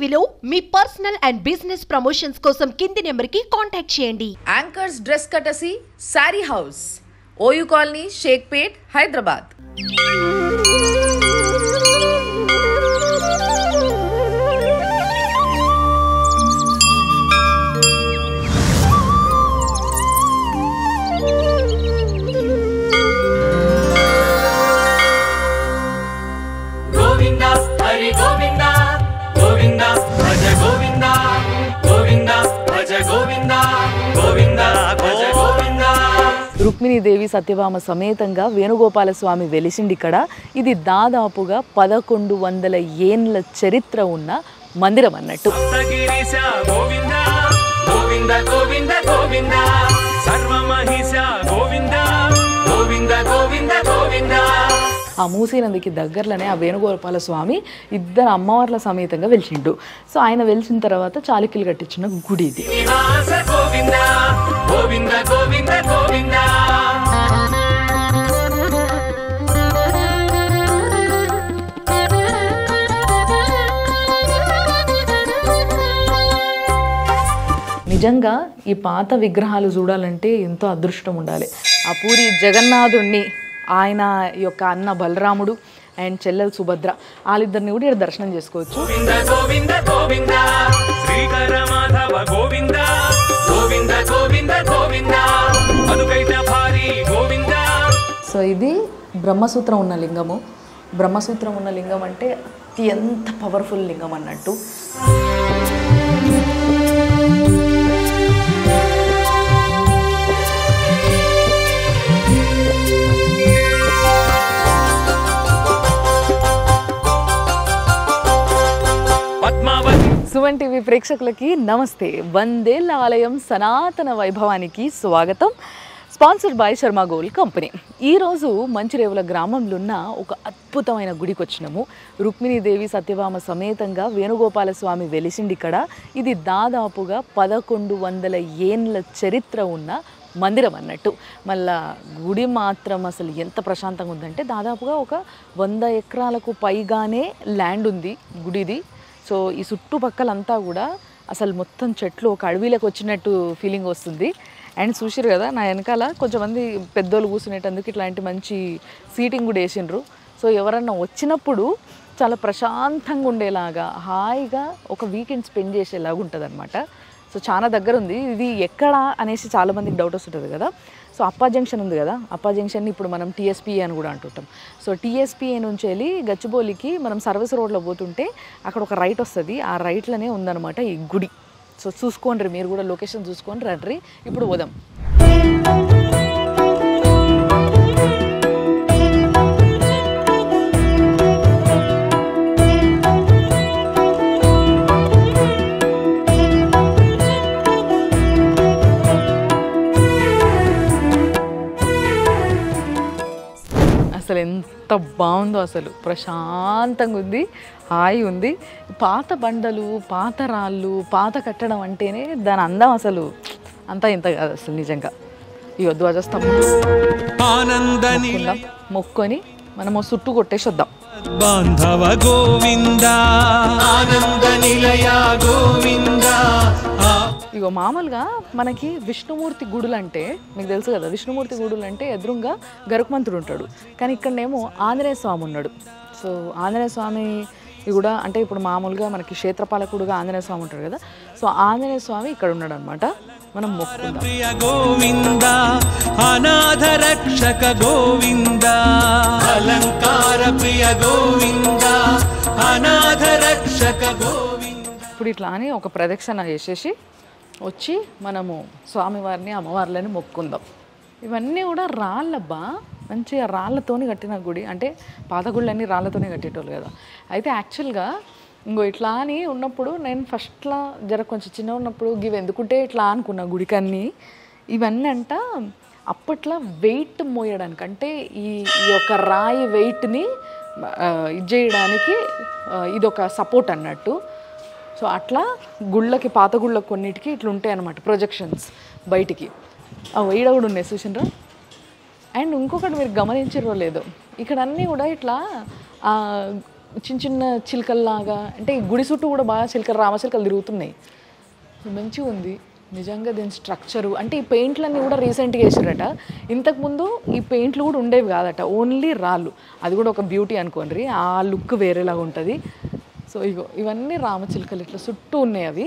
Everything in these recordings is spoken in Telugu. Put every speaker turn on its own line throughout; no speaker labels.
టీవీలో మీ పర్సనల్ అండ్ బిజినెస్ ప్రమోషన్స్ కోసం కింది నెంబర్కి కాంటాక్ట్ చేయండి
యాంకర్స్ డ్రెస్ కటసి sari house OU colony Shaikpet Hyderabad
Govinda Hari Govinda Govinda భజ గోవింద గోవింద భజ గోవింద గోవింద భజ గోవింద
రుక్మిణీదేవి సత్యభామ సమేతంగా వేణుగోపాల స్వామి వెలిసిండి ఇక్కడ ఇది దాదాపుగా పదకొండు వందల ఏండ్ల చరిత్ర ఉన్న మందిరం అన్నట్టు
సప్తగిరీశ గోవింద గోవింద గోవింద గోవింద సర్వమహిష గోవింద గోవింద గోవింద గోవింద
ఆ మూసీ నదికి దగ్గరలోనే ఆ వేణుగోపాల స్వామి ఇద్దరు అమ్మవార్ల సమేతంగా వెలిసిండు సో ఆయన వెలిసిన తర్వాత చాళుక్యులు కట్టించిన గుడి ఇది
నివాస గోవింద గోవింద గోవింద గోవింద
నిజంగా ఈ పాత విగ్రహాలు చూడాలంటే ఎంతో అదృష్టం ఉండాలి ఆ పూరి జగన్నాథుణ్ణి ఆయన యొక్క అన్న బలరాముడు అండ్ చెల్లెలు సుభద్ర వాళ్ళిద్దరిని కూడా ఇక్కడ దర్శనం చేసుకోవచ్చు
గోవింద గోవింద గోవింద శ్రీకర మాధవ గోవింద గోవింద గోవింద గోవింద అదుకైట భారీ గోవింద
సో ఇది బ్రహ్మసూత్రం ఉన్న లింగము బ్రహ్మసూత్రం ఉన్న లింగం అంటే ఎంత పవర్ఫుల్ లింగం అన్నట్టు
పద్మావతి
సుమన్ టీవీ ప్రేక్షకులకి నమస్తే వందేళ్ల ఆలయం సనాతన వైభవానికి స్వాగతం sponsored by Sharma gold company ఈరోజు మంచిరేవుల గ్రామంలో ఉన్న ఒక అద్భుతమైన గుడికి వచ్చినాము రుక్మిణీదేవి సత్యభామ సమేతంగా వేణుగోపాల స్వామి వెలిసిండి ఇక్కడ ఇది దాదాపుగా పదకొండు వందల ఏండ్ల చరిత్ర ఉన్న మందిరం అన్నట్టు మళ్ళా గుడి మాత్రం అసలు ఎంత ప్రశాంతంగా ఉందంటే దాదాపుగా ఒక వంద ఎకరాలకు పైగానే ల్యాండ్ ఉంది గుడిది సో ఈ చుట్టుపక్కలంతా కూడా అసలు మొత్తం చెట్లు ఒక అడవిలోకి వచ్చినట్టు ఫీలింగ్ వస్తుంది అండ్ చూసిరు కదా నా వెనకాల కొంచెంమంది పెద్దోళ్ళు కూర్చునేటందుకు ఇట్లాంటి మంచి సీటింగ్ కూడా వేసిండ్రు సో ఎవరన్నా వచ్చినప్పుడు చాలా ప్రశాంతంగా ఉండేలాగా హాయిగా ఒక వీకెండ్ స్పెండ్ చేసేలాగా ఉంటుంది సో చాలా దగ్గర ఉంది ఇది ఎక్కడ అనేసి చాలా మందికి డౌట్ వస్తుంటుంది కదా సో అప్పా జంక్షన్ ఉంది కదా అప్పా జంక్షన్ ఇప్పుడు మనం టీఎస్పీ అని కూడా అంటుంటాం సో టీఎస్పీఏ నుంచి వెళ్ళి గచ్చిబౌలికి మనం సర్వీస్ రోడ్లో పోతుంటే అక్కడ ఒక రైట్ వస్తుంది ఆ రైట్లోనే ఉందన్నమాట ఈ గుడి సో చూసుకోండి మీరు కూడా లొకేషన్ చూసుకొని రండి ఇప్పుడు పోదాం అసలు ఎంత బాగుందో అసలు ప్రశాంతంగా ఉంది హాయి ఉంది పాత బండలు పాత రాళ్ళు పాత కట్టడం అంటేనే దాని అందం అసలు అంతా ఇంత కాదు అసలు నిజంగా ఇగో ధ్వజస్తంభం
ఆనందని
మొక్కుందాం. మొక్కొని మనం ఓ చుట్టూ కొట్టేసి వద్దాం
బాంధవ గోవింద ఆనంద నిలయ గోవింద
ఇగో మామూలుగా మనకి విష్ణుమూర్తి గుడులు అంటే మీకు తెలుసు కదా విష్ణుమూర్తి గుడులు అంటే ఎదురుగా గరుకుమంతుడు ఉంటాడు కానీ ఇక్కడనేమో ఆంజనేయ స్వామి ఉన్నాడు సో ఆంజనేయ స్వామి కూడా అంటే ఇప్పుడు మామూలుగా మనకి క్షేత్రపాలకుడుగా ఆంజనేయ స్వామి ఉంటాడు కదా సో ఆంజనేయ స్వామి ఇక్కడ ఉన్నాడు అనమాట మనం మొక్కుందాం
ప్రియ గోవింద అనాథ రక్షక గోవింద అలంకార ప్రియ గోవింద అనాథ రక్షక గోవింద
ఇప్పుడు ఇట్లా అని ఒక ప్రదక్షిణ చేసేసి వచ్చి మనము స్వామివారిని అమ్మవార్లని మొక్కుందాం ఇవన్నీ కూడా రాళ్ళబ్బా మంచిగా రాళ్ళతోని కట్టిన గుడి అంటే పాత గుళ్ళన్నీ రాళ్ళతోనే కట్టేటోళ్ళు కదా అయితే యాక్చువల్గా ఇంకో ఇట్లా అని ఉన్నప్పుడు నేను ఫస్ట్లో జర కొంచెం చిన్న ఉన్నప్పుడు ఇవి ఎందుకుంటే ఇట్లా అనుకున్నా గుడికన్నీ ఇవన్నీ అంట అప్పట్లో వెయిట్ మోయడానికి అంటే ఈ ఈ యొక్క రాయి వెయిట్ని ఇది చేయడానికి ఆ, ఇదొక సపోర్ట్ అన్నట్టు సో అట్లా గుళ్ళకి పాత గుళ్ళకి కొన్నిటికి ఇట్లా ఉంటాయి అనమాట ప్రొజెక్షన్స్ బయటికి ఆ ఈడ కూడా ఉన్నాయి చూసిండ్రా అండ్ ఇంకొకటి మీరు గమనించారో లేదో ఇక్కడ అన్నీ కూడా ఇట్లా ఆ, చిన్న చిన్న చిలుకల్లాగా అంటే ఈ గుడి చుట్టూ కూడా బాగా చిలుకలు రామచిలుకలు తిరుగుతున్నాయి మంచిగా ఉంది నిజంగా దీని స్ట్రక్చరు అంటే ఈ పెయింట్లన్నీ కూడా రీసెంట్గా వేసారట ఇంతకుముందు ఈ పెయింట్లు కూడా ఉండేవి కాదట ఓన్లీ రాళ్ళు అది కూడా ఒక బ్యూటీ అనుకోండి ఆ లుక్ వేరేలాగా ఉంటుంది సో ఇగో ఇవన్నీ రామచిలుకలు ఇట్లా చుట్టూ ఉన్నాయి అవి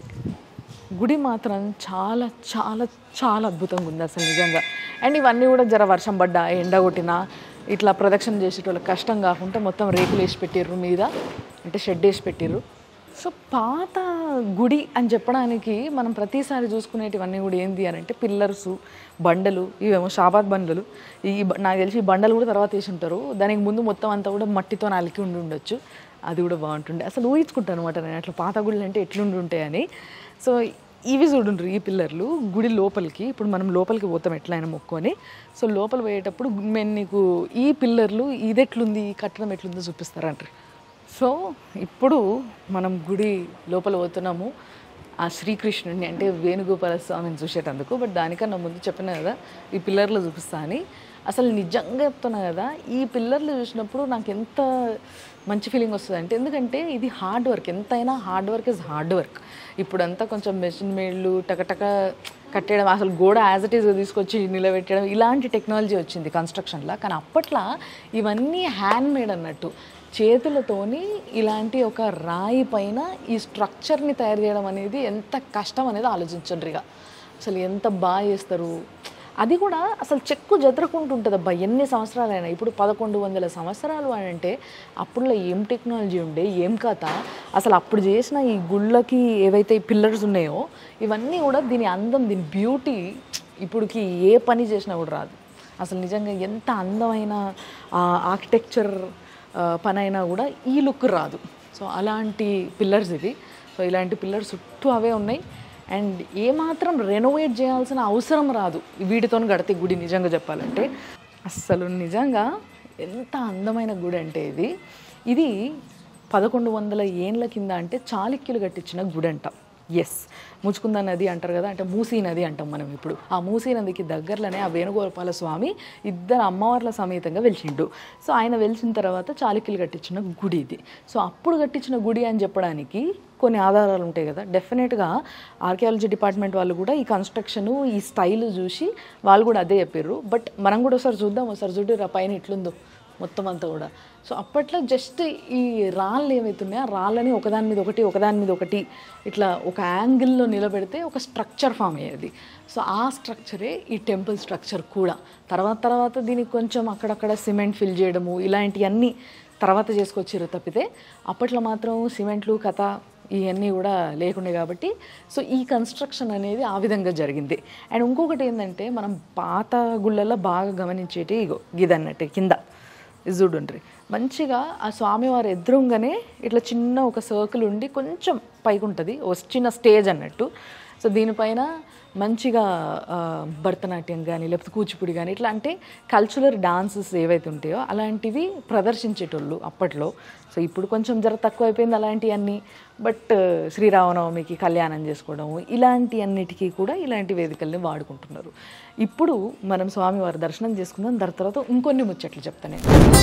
గుడి మాత్రం చాలా చాలా చాలా అద్భుతంగా ఉంది అసలు నిజంగా అండ్ ఇవన్నీ కూడా జర వర్షం పడ్డా ఎండ కొట్టినా ఇట్లా ప్రదక్షిణ చేసేటోళ్ళకి కష్టం కాకుండా మొత్తం రేకులు వేసి పెట్టిర్రు మీద అంటే షెడ్ వేసి పెట్టిర్రు సో పాత గుడి అని చెప్పడానికి మనం ప్రతిసారి చూసుకునేటివన్నీ కూడా ఏంది అని అంటే పిల్లర్స్ బండలు ఇవేమో షాబాద్ బండలు ఈ బ- నాకు తెలిసి ఈ బండలు కూడా తర్వాత వేసి ఉంటారు దానికి ముందు మొత్తం అంతా కూడా మట్టితో నలికి ఉండి ఉండొచ్చు అది కూడా బాగుంటుండే అసలు ఊహించుకుంటాను అనమాట నేను అట్లా పాత గుళ్ళు అంటే ఎట్లుండి ఉంటాయని సో ఇవి చూడుండ్రు ఈ పిల్లర్లు గుడి లోపలికి ఇప్పుడు మనం లోపలికి పోతాం ఎట్లయినా మొక్కుని సో లోపల పోయేటప్పుడు మేము నీకు ఈ పిల్లర్లు ఇది ఎట్లుంది ఈ కట్టడం ఎట్లుందో చూపిస్తారంటారు సో ఇప్పుడు మనం గుడి లోపల పోతున్నాము ఆ శ్రీకృష్ణుడిని అంటే వేణుగోపాల స్వామిని చూసేటందుకు బట్ దానికన్నా ముందు చెప్పిన కదా ఈ పిల్లర్లు చూపిస్తా అని అసలు నిజంగా చెప్తున్నా కదా ఈ పిల్లర్లు చూసినప్పుడు నాకు ఎంత మంచి ఫీలింగ్ వస్తుంది అంటే ఎందుకంటే ఇది హార్డ్ వర్క్ ఎంతైనా hard work is hard work ఇప్పుడంతా కొంచెం మెషిన్ మేడ్లు టకటక కట్టేయడం అసలు గోడ యాజ్ ఇట్ ఈస్ తీసుకొచ్చి నిలబెట్టడం ఇలాంటి టెక్నాలజీ వచ్చింది కన్స్ట్రక్షన్లో కానీ అప్పట్లో ఇవన్నీ హ్యాండ్ మేడ్ అన్నట్టు చేతులతోని ఇలాంటి ఒక రాయి పైన ఈ స్ట్రక్చర్ని తయారు చేయడం అనేది ఎంత కష్టం అనేది ఆలోచించండి ఇక అసలు ఎంత బాగా చేస్తారు అది కూడా అసలు చెక్కు జతరకుంటుంటుంది అబ్బా ఎన్ని సంవత్సరాలైనా ఇప్పుడు పదకొండు వందల సంవత్సరాలు అని అంటే అప్పుడులో ఏం టెక్నాలజీ ఉండే ఏం కథ అసలు అప్పుడు చేసిన ఈ గుళ్ళకి ఏవైతే ఈ పిల్లర్స్ ఉన్నాయో ఇవన్నీ కూడా దీని అందం దీని బ్యూటీ ఇప్పుడుకి ఏ పని చేసినా కూడా రాదు అసలు నిజంగా ఎంత అందమైన ఆర్కిటెక్చర్ పని అయినా కూడా ఈ లుక్ రాదు సో అలాంటి పిల్లర్స్ ఇవి సో ఇలాంటి పిల్లర్స్ చుట్టూ అవే ఉన్నాయి అండ్ ఏమాత్రం రెనోవేట్ చేయాల్సిన అవసరం రాదు వీటితో గడితే గుడి నిజంగా చెప్పాలంటే అస్సలు నిజంగా ఎంత అందమైన గుడి అంటే ఇది ఇది పదకొండు వందల ఏండ్ల కింద అంటే చాళుక్యులు కట్టించిన గుడి అంట ఎస్ ముచుకుంద నది అంటారు కదా అంటే మూసీ నది అంటాం మనం ఇప్పుడు ఆ మూసీ నదికి దగ్గరలోనే ఆ వేణుగోపాల స్వామి ఇద్దరు అమ్మవార్ల సమేతంగా వెలిచిండు సో ఆయన వెలిచిన తర్వాత చాళుక్యులు కట్టించిన గుడి ఇది సో అప్పుడు కట్టించిన గుడి అని చెప్పడానికి కొన్ని ఆధారాలు ఉంటాయి కదా డెఫినెట్గా ఆర్కియాలజీ డిపార్ట్మెంట్ వాళ్ళు కూడా ఈ కన్స్ట్రక్షన్ ఈ స్టైల్ చూసి వాళ్ళు కూడా అదే చెప్పారు బట్ మనం కూడా ఒకసారి చూద్దాం ఒకసారి చూడు ఆ పైన ఇట్లుందో మొత్తం అంతా కూడా సో అప్పట్లో జస్ట్ ఈ రాళ్ళు ఏమవుతున్నాయో ఆ రాళ్ళని ఒకదాని మీద ఒకటి ఒకదాని మీద ఒకటి ఇట్లా ఒక యాంగిల్లో నిలబెడితే ఒక స్ట్రక్చర్ ఫామ్ అయ్యేది సో ఆ స్ట్రక్చరే ఈ టెంపుల్ స్ట్రక్చర్ కూడా తర్వాత తర్వాత దీనికి కొంచెం అక్కడక్కడ సిమెంట్ ఫిల్ చేయడము ఇలాంటివన్నీ తర్వాత చేసుకొచ్చారు తప్పితే అప్పట్లో మాత్రం సిమెంట్లు కథ ఇవన్నీ కూడా లేకుండే కాబట్టి సో ఈ కన్స్ట్రక్షన్ అనేది ఆ విధంగా జరిగింది అండ్ ఇంకొకటి ఏంటంటే మనం పాత గుళ్ళల్లో బాగా గమనించేటి ఇగో గిదన్నట్టు కింద ఇది చూడండి మంచిగా ఆ స్వామివారి ఎదురుగానే ఇట్లా చిన్న ఒక సర్కిల్ ఉండి కొంచెం పైకి ఉంటుంది ఓ చిన్న స్టేజ్ అన్నట్టు సో దీనిపైన మంచిగా ఆ, భరతనాట్యం కానీ లేకపోతే కూచిపూడి కానీ ఇట్లా అంటే కల్చరల్ డాన్సెస్ ఏవైతే ఉంటాయో అలాంటివి ప్రదర్శించేటోళ్ళు అప్పట్లో సో ఇప్పుడు కొంచెం జర తక్కువ అయిపోయింది అలాంటివన్నీ బట్ శ్రీరామనవమికి కళ్యాణం చేసుకోవడం ఇలాంటి అన్నిటికీ కూడా ఇలాంటి వేదికల్ని వాడుకుంటున్నారు ఇప్పుడు మనం స్వామివారి దర్శనం చేసుకుందాం దాని తర్వాత ఇంకొన్ని ముచ్చట్లు చెప్తాను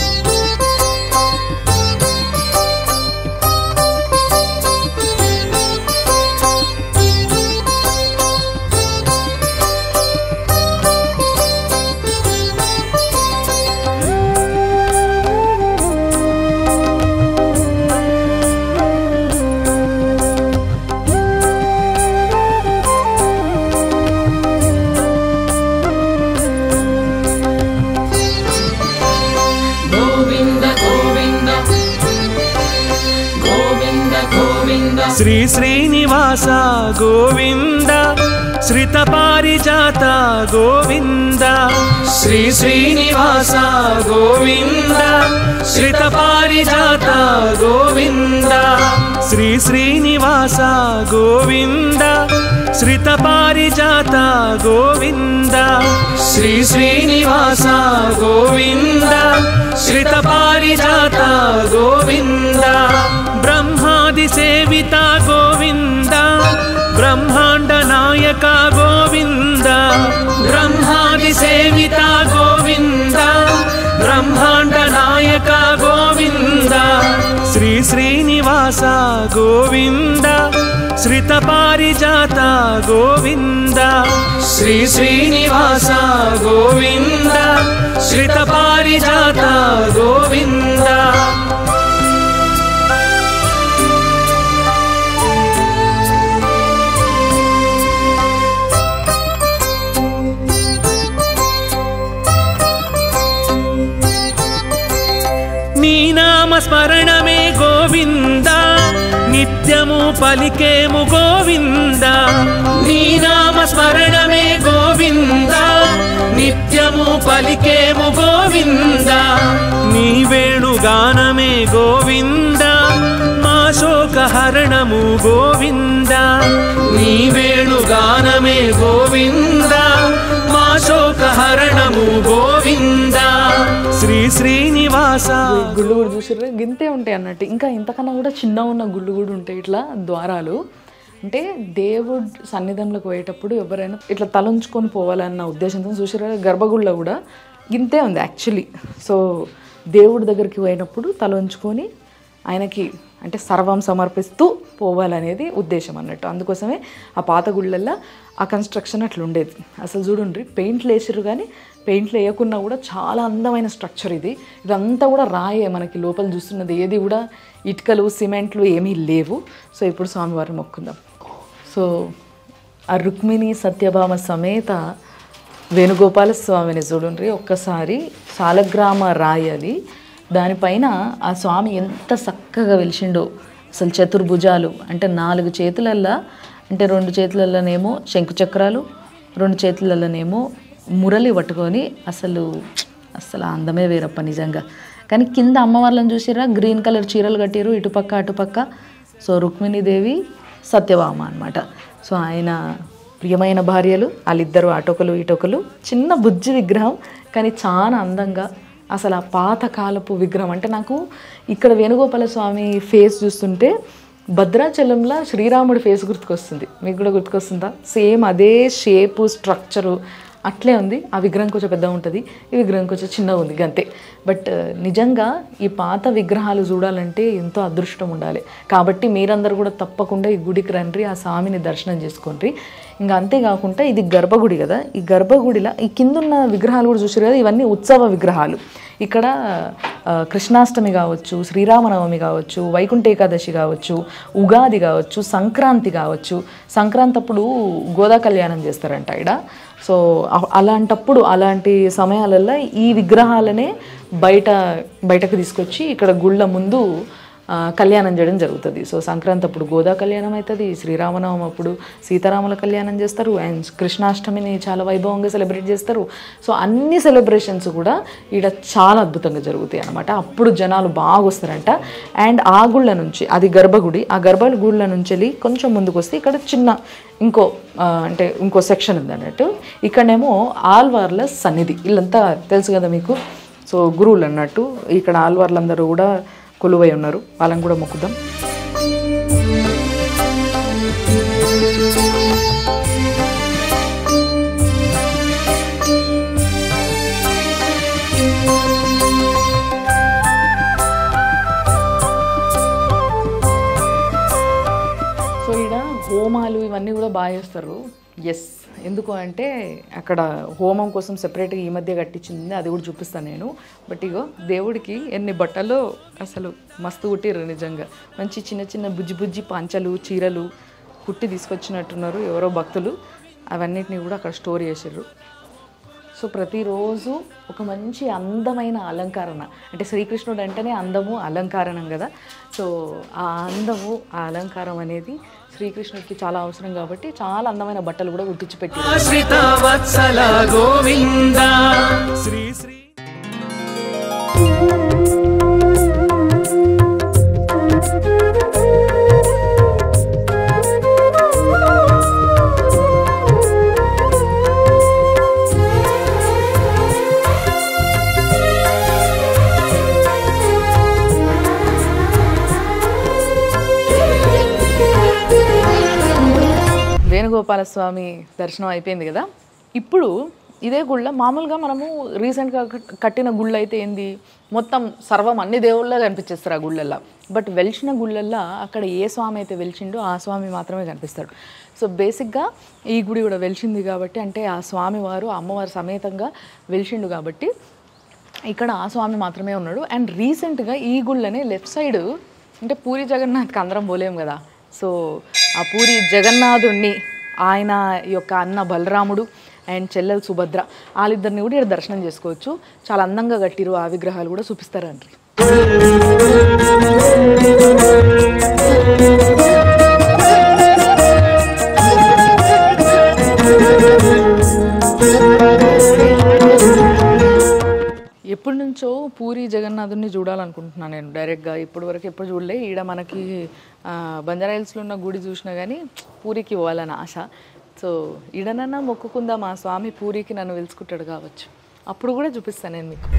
నేను
శ్రీ శ్రీనివాస గోవింద శ్రిత పారిజాత గోవింద శ్రీ శ్రీనివాస గోవింద శ్రిత పారిజాత గోవింద శ్రీ శ్రీనివాస గోవింద శ్రిత పారిజాత గోవింద శ్రీ శ్రీనివాస గోవింద శ్రిత పారిజాత గోవింద బ్రహ్మాది సేవిత గోవింద బ్రహ్మాండ నాయక గోవింద బ్రహ్మాది సేవిత గోవింద బ్రహ్మాండ నాయక గోవింద శ్రీశ్రీనివాస గోవింద శ్రితపారిజాత గోవింద శ్రీ శ్రీనివాస గోవింద శ్రితపారిజాత గోవింద నీ నామ స్మరణమే గోవింద నిత్యము పలికేము గోవింద నీ నామ స్మరణమే గోవింద నిత్యము పలికేము గోవింద నీ వేణుగానమే గోవింద మా శోకహరణము గోవింద నీ వేణుగానమే గోవింద మా శోకహరణము గోవింద శ్రీ శ్రీనివాస
గుళ్ళు కూడా చూసారు గింతే ఉంటాయి అన్నట్టు ఇంకా ఇంతకన్నా కూడా చిన్న ఉన్న గుళ్ళు కూడా ఉంటాయి ఇట్లా ద్వారాలు అంటే దేవుడు సన్నిధంలోకి పోయేటప్పుడు ఎవరైనా ఇట్లా తలంచుకొని పోవాలన్న ఉద్దేశంతో చూసారు గర్భగుళ్ళ కూడా గింతే ఉంది యాక్చువల్లీ సో దేవుడి దగ్గరికి పోయినప్పుడు తలంచుకొని ఆయనకి అంటే సర్వం సమర్పిస్తూ పోవాలనేది ఉద్దేశం అన్నట్టు అందుకోసమే ఆ పాత గుళ్ళల్లో ఆ కన్స్ట్రక్షన్ అట్లా ఉండేది అసలు చూడండి పెయింట్లు వేసిర్రు కానీ పెయింట్లు వేయకున్నా కూడా చాలా అందమైన స్ట్రక్చర్ ఇది ఇదంతా కూడా రాయే మనకి లోపల చూస్తున్నది ఏది కూడా ఇటుకలు సిమెంట్లు ఏమీ లేవు సో ఇప్పుడు స్వామివారిని మొక్కుందాం సో ఆ రుక్మిణి సత్యభామ సమేత వేణుగోపాల స్వామిని చూడండి ఒక్కసారి సాలగ్రామ రాయి అది దానిపైన ఆ స్వామి ఎంత చక్కగా వెలిసిండో అసలు చతుర్భుజాలు అంటే నాలుగు చేతులల్లా అంటే రెండు చేతులలోనేమో శంకు చక్రాలు రెండు చేతులలోనేమో మురళి పట్టుకొని అసలు అసలు ఆ అందమే వేరప్ప నిజంగా కానీ కింద అమ్మవార్లను చూసిరా గ్రీన్ కలర్ చీరలు కట్టిరు ఇటుపక్క అటుపక్క సో రుక్మిణీదేవి సత్యభామ అన్నమాట సో ఆయన ప్రియమైన భార్యలు వాళ్ళిద్దరు అటొకలు ఇటొకలు చిన్న బుజ్జి విగ్రహం కానీ చాలా అందంగా అసలు ఆ పాతకాలపు విగ్రహం అంటే నాకు ఇక్కడ వేణుగోపాల స్వామి ఫేస్ చూస్తుంటే భద్రాచలంలో శ్రీరాముడి ఫేస్ గుర్తుకొస్తుంది మీకు కూడా గుర్తుకొస్తుందా సేమ్ అదే షేపు స్ట్రక్చరు అట్లే ఉంది ఆ విగ్రహం కొంచెం పెద్దగా ఉంటుంది ఈ విగ్రహం కొంచెం చిన్నగా ఉంది అంతే బట్ నిజంగా ఈ పాత విగ్రహాలు చూడాలంటే ఎంతో అదృష్టం ఉండాలి కాబట్టి మీరందరూ కూడా తప్పకుండా ఈ గుడికి రండి ఆ స్వామిని దర్శనం చేసుకోండి ఇంకా అంతేకాకుండా ఇది గర్భగుడి కదా ఈ గర్భగుడిలో ఈ కిందున్న విగ్రహాలు కూడా చూసారు కదా ఇవన్నీ ఉత్సవ విగ్రహాలు ఇక్కడ ఆ, కృష్ణాష్టమి కావచ్చు శ్రీరామనవమి కావచ్చు వైకుంఠ ఏకాదశి కావచ్చు ఉగాది కావచ్చు సంక్రాంతి కావచ్చు సంక్రాంతి అప్పుడు గోదా కళ్యాణం చేస్తారంట ఇక్కడ సో అ- అలాంటప్పుడు అలాంటి సమయాలలో ఈ విగ్రహాలనే బయట బయటకు తీసుకొచ్చి ఇక్కడ గుళ్ళ ముందు ఆ, కళ్యాణం చేయడం జరుగుతుంది సో సంక్రాంతి అప్పుడు గోదా కళ్యాణం అవుతుంది శ్రీరామనవమి అప్పుడు సీతారాముల కళ్యాణం చేస్తారు అండ్ కృష్ణాష్టమిని చాలా వైభవంగా సెలబ్రేట్ చేస్తారు సో అన్ని సెలబ్రేషన్స్ కూడా ఇక్కడ చాలా అద్భుతంగా జరుగుతాయి అనమాట అప్పుడు జనాలు బాగా వస్తారంట అండ్ ఆ గుళ్ళ నుంచి అది గర్భగుడి ఆ గర్భగుళ్ళ నుంచి వెళ్ళి కొంచెం ముందుకు వస్తే ఇక్కడ చిన్న ఇంకో ఆ, అంటే ఇంకో సెక్షన్ ఉంది అన్నట్టు ఇక్కడనేమో ఆల్వార్ల సన్నిధి వీళ్ళంతా తెలుసు కదా మీకు సో గురువులు అన్నట్టు ఇక్కడ ఆల్వార్లందరూ కూడా కొలువై ఉన్నారు వాళ్ళని కూడా మొక్కుదాం సో ఈడ హోమాలు ఇవన్నీ కూడా బాగా చేస్తారు ఎస్ ఎందుకు అంటే అక్కడ హోమం కోసం సెపరేట్గా ఈ మధ్య కట్టించింది అది కూడా చూపిస్తాను నేను బట్ ఇగో దేవుడికి ఎన్ని బట్టలు అసలు మస్తు కుట్టిర్రు నిజంగా మంచి చిన్న చిన్న బుజ్జి బుజ్జి పంచలు చీరలు కుట్టి తీసుకొచ్చినట్టున్నారు ఎవరో భక్తులు అవన్నిటిని కూడా అక్కడ స్టోర్ చేసిర్రు సో ప్రతిరోజు ఒక మంచి అందమైన అలంకరణ అంటే శ్రీకృష్ణుడు అంటేనే అందము అలంకారణం కదా సో ఆ అందము ఆ అలంకారం అనేది శ్రీకృష్ణుడికి చాలా అవసరం కాబట్టి చాలా అందమైన బట్టలు కూడా కుట్టించి పెట్టి
ఆశ్రిత వత్సల గోవింద శ్రీ శ్రీ
వేణుగోపాల స్వామి దర్శనం అయిపోయింది కదా ఇప్పుడు ఇదే గుళ్ళ మామూలుగా మనము రీసెంట్గా కట్- కట్టిన గుళ్ళు అయితే ఏంది మొత్తం సర్వం అన్ని దేవుళ్ళ కనిపించేస్తారు ఆ గుళ్ళల్లో బట్ వెలిచిన గుళ్ళల్లో అక్కడ ఏ స్వామి అయితే వెలిచిండో ఆ స్వామి మాత్రమే కనిపిస్తాడు సో బేసిక్గా ఈ గుడి కూడా వెలిచింది కాబట్టి అంటే ఆ స్వామి వారు అమ్మవారి సమేతంగా వెలిచిండు కాబట్టి ఇక్కడ ఆ స్వామి మాత్రమే ఉన్నాడు అండ్ రీసెంట్గా ఈ గుళ్ళనే లెఫ్ట్ సైడ్ అంటే పూరి జగన్నాథ్కి అందరం పోలేం కదా సో ఆ పూరి జగన్నాథుణ్ణి ఆయన యొక్క అన్న బలరాముడు అండ్ చెల్లెలు సుభద్ర వాళ్ళిద్దరిని కూడా ఇక్కడ దర్శనం చేసుకోవచ్చు చాలా అందంగా కట్టిరు ఆ విగ్రహాలు కూడా చూపిస్తారండి ఎప్పటి నుంచో పూరి జగన్నాథుని చూడాలనుకుంటున్నాను నేను డైరెక్ట్గా ఇప్పటి వరకు ఎప్పుడు చూడలే ఈడ మనకి ఆ, బంజారా హిల్స్లో ఉన్న గుడి చూసినా కానీ పూరికి పోవాలని ఆశ సో ఈడనన్నా మొక్కుకుందాం ఆ స్వామి పూరికి నన్ను పిలుచుకుంటాడు కావచ్చు అప్పుడు కూడా చూపిస్తాను నేను మీకు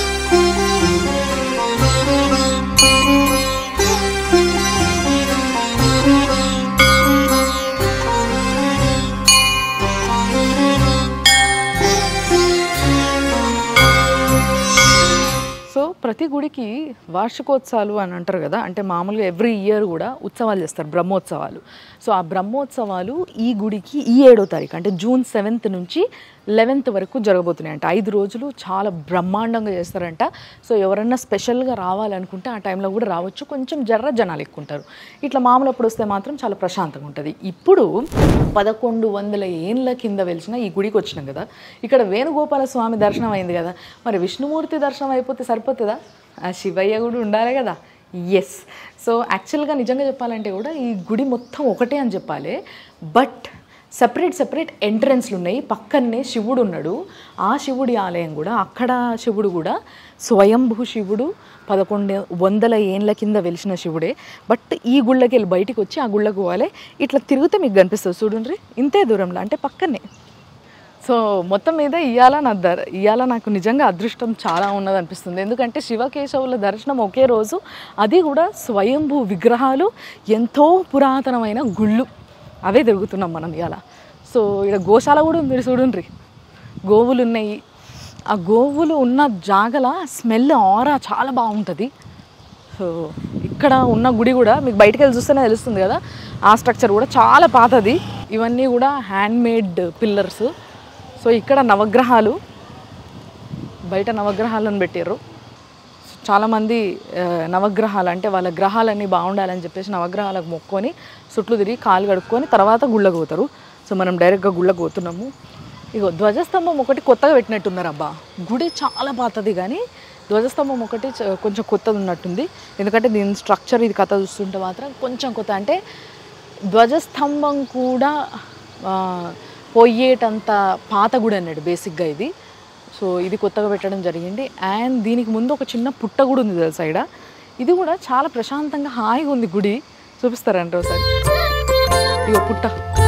సో ప్రతి గుడికి వార్షికోత్సవాలు అని అంటారు కదా అంటే మామూలుగా ఎవ్రీ ఇయర్ కూడా ఉత్సవాలు చేస్తారు బ్రహ్మోత్సవాలు సో ఆ బ్రహ్మోత్సవాలు ఈ గుడికి ఈ ఏడో తారీఖు అంటే జూన్ సెవెంత్ నుంచి లెవెన్త్ వరకు జరగబోతున్నాయి అంట ఐదు రోజులు చాలా బ్రహ్మాండంగా చేస్తారంట సో ఎవరన్నా స్పెషల్గా రావాలనుకుంటే ఆ టైంలో కూడా రావచ్చు కొంచెం జర్ర జనాలు ఎక్కువ ఉంటారు ఇట్లా మామూలు అప్పుడు వస్తే మాత్రం చాలా ప్రశాంతంగా ఉంటుంది ఇప్పుడు పదకొండు వందల ఏండ్ల కింద వెలిసిన ఈ గుడికి వచ్చినాం కదా ఇక్కడ వేణుగోపాల స్వామి దర్శనం అయింది కదా మరి విష్ణుమూర్తి దర్శనం అయిపోతే సరిపోతుందా ఆ శివయ్య కూడా ఉండాలి కదా ఎస్ సో యాక్చువల్గా నిజంగా చెప్పాలంటే కూడా ఈ గుడి మొత్తం ఒకటే అని చెప్పాలి బట్ సపరేట్ సపరేట్ ఎంట్రన్స్లు ఉన్నాయి పక్కనే శివుడు ఉన్నాడు ఆ శివుడి ఆలయం కూడా అక్కడ శివుడు కూడా స్వయంభూ శివుడు పదకొండు వందల ఏండ్ల కింద వెలిసిన శివుడే బట్ ఈ గుళ్ళకి వెళ్ళి బయటికి వచ్చి ఆ గుళ్ళకు పోవాలి ఇట్లా తిరిగితే మీకు కనిపిస్తుంది చూడండి ఇంతే దూరంలో అంటే పక్కనే సో మొత్తం మీద ఇవాళ నా దర్ ఇవాళ నాకు నిజంగా అదృష్టం చాలా ఉన్నది అనిపిస్తుంది ఎందుకంటే శివకేశవుల దర్శనం ఒకే రోజు అది కూడా స్వయంభూ విగ్రహాలు ఎంతో పురాతనమైన గుళ్ళు అవే తిరుగుతున్నాం మనం ఇవాళ సో ఇక్కడ గోశాల కూడా ఉంది చూడండి గోవులు ఉన్నాయి ఆ గోవులు ఉన్న జాగల స్మెల్ ఆరా చాలా బాగుంటుంది సో ఇక్కడ ఉన్న గుడి కూడా మీకు బయటకు వెళ్ళి చూస్తేనే తెలుస్తుంది కదా ఆ స్ట్రక్చర్ కూడా చాలా పాతది ఇవన్నీ కూడా హ్యాండ్ మేడ్ పిల్లర్స్ సో ఇక్కడ నవగ్రహాలు బయట నవగ్రహాలను పెట్టారు చాలామంది ఆ, నవగ్రహాలు అంటే వాళ్ళ గ్రహాలన్నీ బాగుండాలని చెప్పేసి నవగ్రహాలకు మొక్కొని చుట్లు తిరిగి కాలు కడుక్కొని తర్వాత గుళ్ళకు పోతారు సో మనం డైరెక్ట్గా గుళ్ళకు పోతున్నాము ఇగో ధ్వజస్తంభం ఒకటి కొత్తగా పెట్టినట్టున్నారు అబ్బా గుడి చాలా పాతది కానీ ధ్వజస్తంభం ఒకటి చ- కొంచెం కొత్తది ఉన్నట్టుంది ఎందుకంటే దీని స్ట్రక్చర్ ఇది కథ చూస్తుంటే మాత్రం కొంచెం కొత్త అంటే ధ్వజస్తంభం కూడా ఆ, పోయేటంత పాత గుడి అన్నాడు బేసిక్గా ఇది సో ఇది కొత్తగా పెట్టడం జరిగింది అండ్ దీనికి ముందు ఒక చిన్న పుట్ట కూడా ఉంది తెలుసా సైడ్ ఇది కూడా చాలా ప్రశాంతంగా హాయిగా ఉంది గుడి చూపిస్తారంట ఒకసారి ఇగో పుట్ట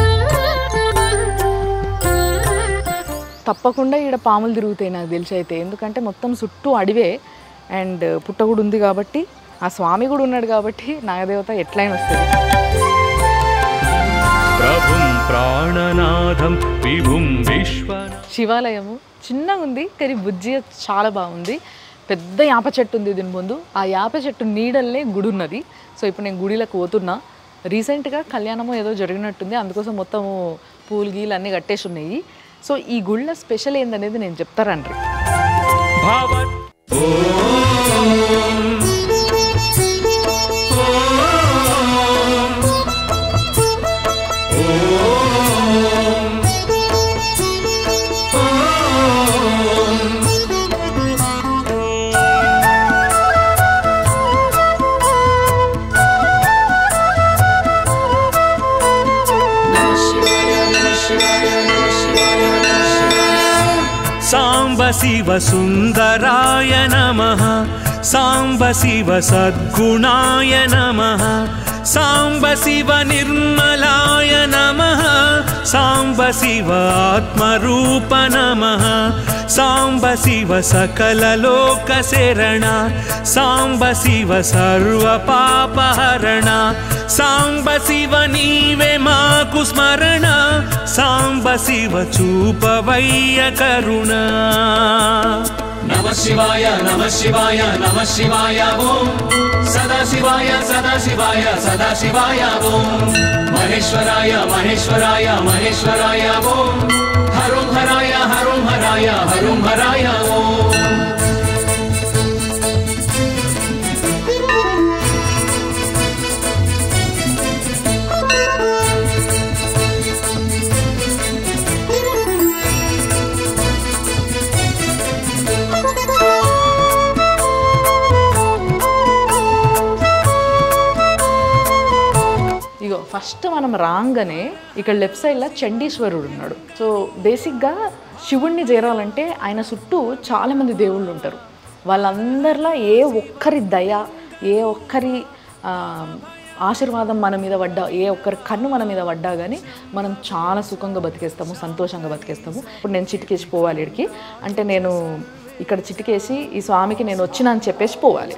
తప్పకుండా ఈడ పాములు తిరుగుతాయి నాకు తెలిసి అయితే ఎందుకంటే మొత్తం చుట్టూ అడివే అండ్ పుట్ట కూడా ఉంది కాబట్టి ఆ స్వామి కూడా ఉన్నాడు కాబట్టి నాగదేవత ఎట్లయినా వస్తుంది
ప్రభుం ప్రాణనాథం విభుం విశ్వనా
శివాలయము చిన్నగా ఉంది కానీ బుజ్జి చాలా బాగుంది పెద్ద యాప చెట్టు ఉంది దీని ముందు ఆ యాప చెట్టు నీడల్లే గుడి ఉన్నది సో ఇప్పుడు నేను గుడిలోకి పోతున్నా రీసెంట్గా కళ్యాణము ఏదో జరిగినట్టుంది అందుకోసం మొత్తం పూలు గీలు అన్నీ కట్టేసి ఉన్నాయి సో ఈ గుళ్ళ స్పెషల్ ఏందనేది నేను చెప్తారండి
భవత్ సాంబ శివ సుందరాయ నమ సాంబ శివ సద్గుణాయ నమ సాంబ శివ నిర్మలాయ నమ సాంబ శివ ఆత్మరూప నమ సాంబ శివ సకల లోక శరణ సాంబ శివ సర్వ పాపహరణ సాంబ శివ నీవే మాకు స్మరణ సాంబ శివ చూపవయ్య కరుణ
నమ శివాయ నమ శివాయ నమ శివాయ ఓం సదా శివాయ సదా శివాయ సదా శివాయ ఓం మహేశ్వరాయ మహేశ్వరాయ మహేశ్వరాయ ఓం హరోం హరాయ హరోం హరాయ హరోం హరాయ ఓం
ఇగో ఫస్ట్ మనం రాగానే ఇక్కడ లెఫ్ట్ సైడ్లో చండీశ్వరుడు ఉన్నాడు సో బేసిక్గా శివుణ్ణి చేరాలంటే ఆయన చుట్టూ చాలామంది దేవుళ్ళు ఉంటారు వాళ్ళందరిలో ఏ ఒక్కరి దయ ఏ ఒక్కరి ఆ, ఆశీర్వాదం మన మీద పడ్డా ఏ ఒక్కరి కన్ను మన మీద పడ్డా కానీ మనం చాలా సుఖంగా బతికేస్తాము సంతోషంగా బతికేస్తాము ఇప్పుడు నేను చిటికేసి పోవాలి ఇక్కడికి అంటే నేను ఇక్కడ చిటికేసి ఈ స్వామికి నేను వచ్చినా అని చెప్పేసి పోవాలి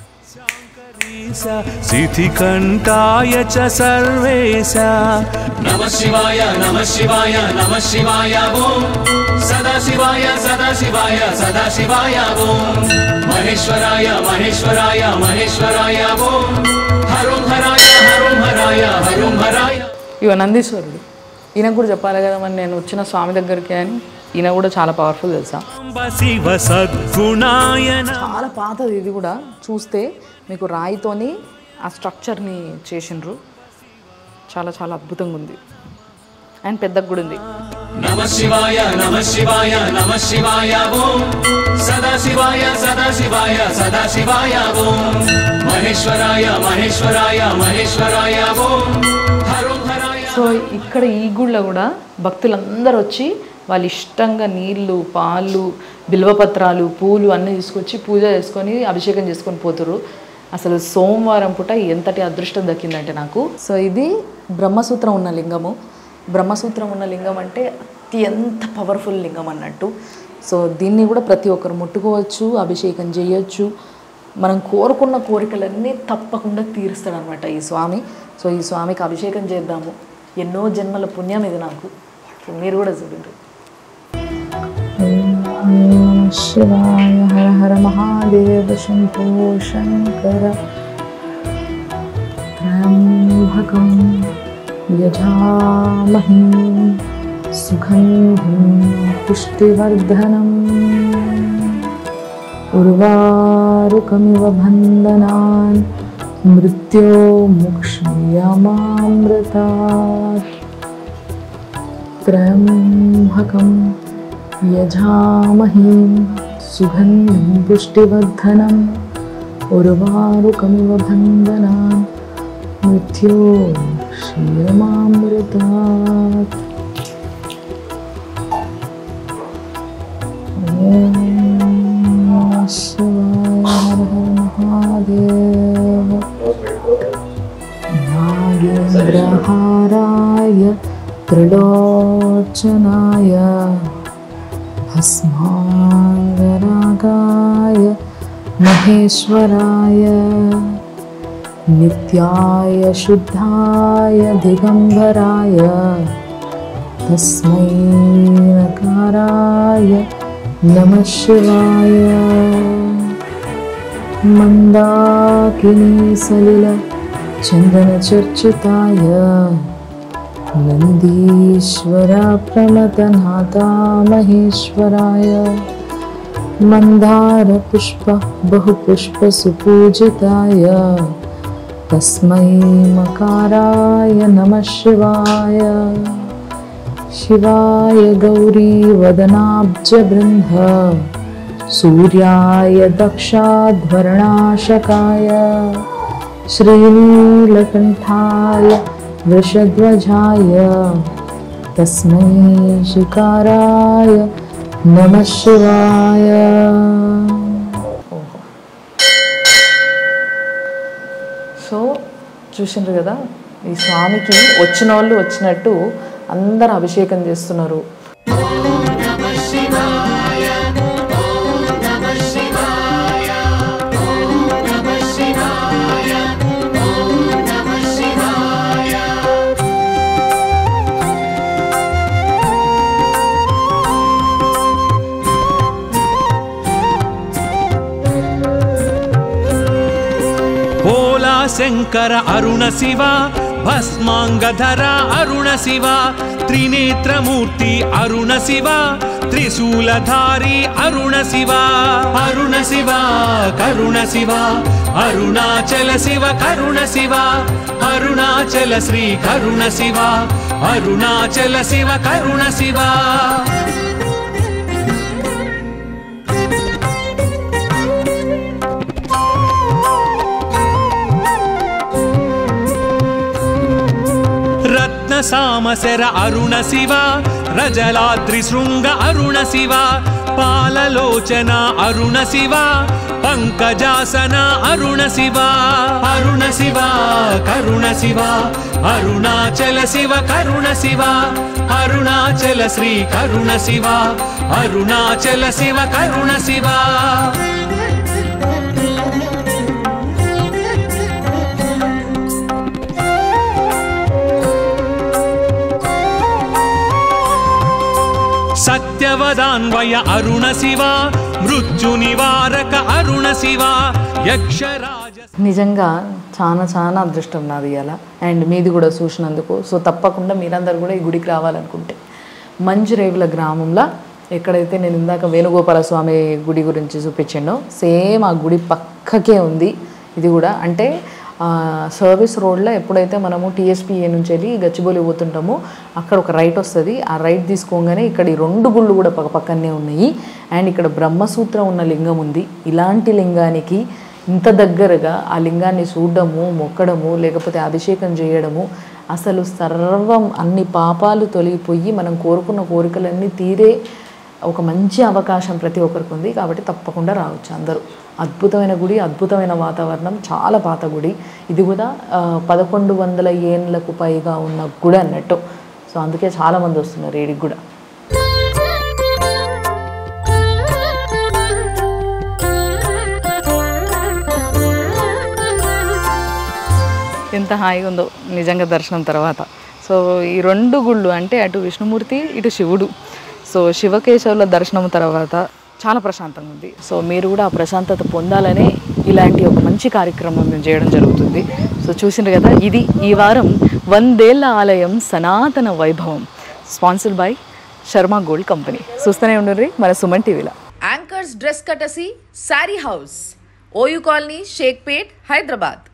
శితికంఠాయ చ సర్వేశ
నమ శివాయ నమ శివాయ నమ శివాయ ఓం సదా శివాయ సదా శివాయ సదా శివాయ ఓం మహేశ్వరాయ మహేశ్వరాయ మహేశ్వరాయ ఓం హరోం హరాయ హరోం హరాయ హరోం హరాయ
ఇవ నందీశ్వరుడు ఈయన కూడా చెప్పాలి కదా మరి నేను వచ్చిన స్వామి దగ్గరికి అని ఈయన కూడా చాలా పవర్ఫుల్ తెలుసా
సాంబ శివ సద్గుణాయ నమః.
చాలా పాతది ఇది కూడా చూస్తే మీకు రాయితోని ఆ స్ట్రక్చర్ని చేసిండ్రు చాలా చాలా అద్భుతంగా ఉంది అండ్ పెద్దగా కూడా ఉంది
నమ శివాయ నమ శివాయ నమ శివాయ ఓం సదా శివాయ సదా శివాయ సదా శివాయ ఓం మహేశ్వరాయ మహేశ్వరాయ మహేశ్వరాయ ఓం హరోం హరాయ
సో ఇక్కడ ఈ గుళ్ళో కూడా భక్తులందరూ వచ్చి వాళ్ళు ఇష్టంగా నీళ్ళు పాలు బిల్వపత్రాలు పూలు అన్నీ తీసుకొచ్చి పూజ చేసుకొని అభిషేకం చేసుకొని పోతురు అసలు సోమవారం పూట ఎంతటి అదృష్టం దక్కిందంటే నాకు సో ఇది బ్రహ్మసూత్రం ఉన్న లింగము బ్రహ్మసూత్రం ఉన్న లింగం అంటే అత్యంత పవర్ఫుల్ లింగం అన్నట్టు సో దీన్ని కూడా ప్రతి ఒక్కరు ముట్టుకోవచ్చు అభిషేకం చేయొచ్చు మనం కోరుకున్న కోరికలన్నీ తప్పకుండా తీరుస్తాడనమాట ఈ స్వామి సో ఈ స్వామికి అభిషేకం చేద్దాము ఎన్నో జన్మల పుణ్యం ఇది నాకు సో మీరు కూడా చూడండి శివాయ హర హర మహాదేవ శంభో శంకర త్రయంబకం యజామహి సుగంధిం పుష్టివర్ధనం ఉర్వారుకమివ బంధనాన్ మృత్యో ముక్ష్యమామృతాత్ त्र्यम्बकं यजामहे सुगन्धिं पुष्टिवर्धनम् उर्वारुकमिव बन्धनान् मृत्यो क्षीरमामृतात् ॐ शिवाय हर हर महादेव नागेन्द्रहाराय त्रिलोचनाय भस्माङ्गरागाय महेश्वराय नित्याय शुद्धाय दिगम्बराय तस्मै नकाराय नमः शिवाय मन्दाकिनी सलिल चन्दनचर्चिताय नन्दीश्वर प्रमतनाथा महेश्वराय मन्दारपुष्प बहुपुष्पसुपूजिताय तस्मै मकाराय नमः शिवाय शिवाय गौरीवदनाब्जबृन्ध सूर्याय दक्षाध्वर्णाशकाय श्रीनीलकण्ठाय वृषध्वजाय तस्मै शिकाराय नमः शिवाय సో చూసిండ్రు కదా ఈ స్వామికి వచ్చిన వాళ్ళు వచ్చినట్టు అందరు అభిషేకం చేస్తున్నారు
భోలా శంకర అరుణ శివ భస్మాంగధర అరుణ శివ త్రినేత్రమూర్తి అరుణ శివ త్రిశూలధారి అరుణ శివ అరుణ శివ కరుణ శివ అరుణాచల శివ కరుణ శివ అరుణాచల శ్రీ కరుణ శివ అరుణాచల శివ కరుణ శివ రత్న సామశర అరుణ శివ రజలాద్రి శృంగ అరుణ శివ పాలలోచన అరుణ శివ పంకజాసన అరుణ శివ అరుణ శివ కరుణ శివ అరుణాచల శివ కరుణ శివ అరుణాచల శ్రీ కరుణ శివ అరుణాచల శివ కరుణ శివ సత్యవదాన్వయ అరుణ శివ మృత్యు నివారక అరుణ శివ యక్షరాజ
నిజంగా చాలా చాలా అదృష్టం నాది ఇవాళ అండ్ మీది కూడా చూసినందుకు సో తప్పకుండా మీరందరూ కూడా ఈ గుడికి రావాలనుకుంటే మంచిరేవుల గ్రామంలో ఎక్కడైతే నేను ఇందాక వేణుగోపాల స్వామి గుడి గురించి చూపించానో సేమ్ ఆ గుడి పక్కకే ఉంది ఇది కూడా అంటే ఆ, సర్వీస్ రోడ్లో ఎప్పుడైతే మనము టీఎస్పీఏ నుంచి వెళ్ళి గచ్చిబౌలి పోతుంటామో అక్కడ ఒక రైట్ వస్తుంది ఆ రైట్ తీసుకోగానే ఇక్కడ ఈ రెండు గుళ్ళు కూడా పక్క పక్కనే ఉన్నాయి అండ్ ఇక్కడ బ్రహ్మసూత్రం ఉన్న లింగం ఉంది ఇలాంటి లింగానికి ఇంత దగ్గరగా ఆ లింగాన్ని చూడడము మొక్కడము లేకపోతే అభిషేకం చేయడము అసలు సర్వం అన్ని పాపాలు తొలగిపోయి మనం కోరుకున్న కోరికలన్నీ తీరే ఒక మంచి అవకాశం ప్రతి ఒక్కరికి ఉంది కాబట్టి తప్పకుండా రావచ్చు అందరూ అద్భుతమైన గుడి అద్భుతమైన వాతావరణం చాలా పాత గుడి ఇది కూడా ఆ, పదకొండు వందల ఏండ్లకు పైగా ఉన్న గుడి అన్నట్టు సో అందుకే చాలామంది వస్తున్నారు ఈడికి కూడా ఎంత హాయిగా ఉందో నిజంగా దర్శనం తర్వాత సో ఈ రెండు గుళ్ళు అంటే అటు విష్ణుమూర్తి ఇటు శివుడు సో శివకేశవుల దర్శనం తర్వాత చాలా ప్రశాంతంగా ఉంది సో మీరు కూడా ఆ ప్రశాంతత పొందాలనే ఇలాంటి ఒక మంచి కార్యక్రమం మేము చేయడం జరుగుతుంది సో చూసిండ్రు కదా ఇది ఈ వారం వందేళ్ల ఆలయం సనాతన వైభవం sponsored by Sharma gold company చూస్తూనే ఉండండి మన సుమన్ టీవీలో
యాంకర్స్ డ్రెస్ కటసి sari house OU colony Shaikpet Hyderabad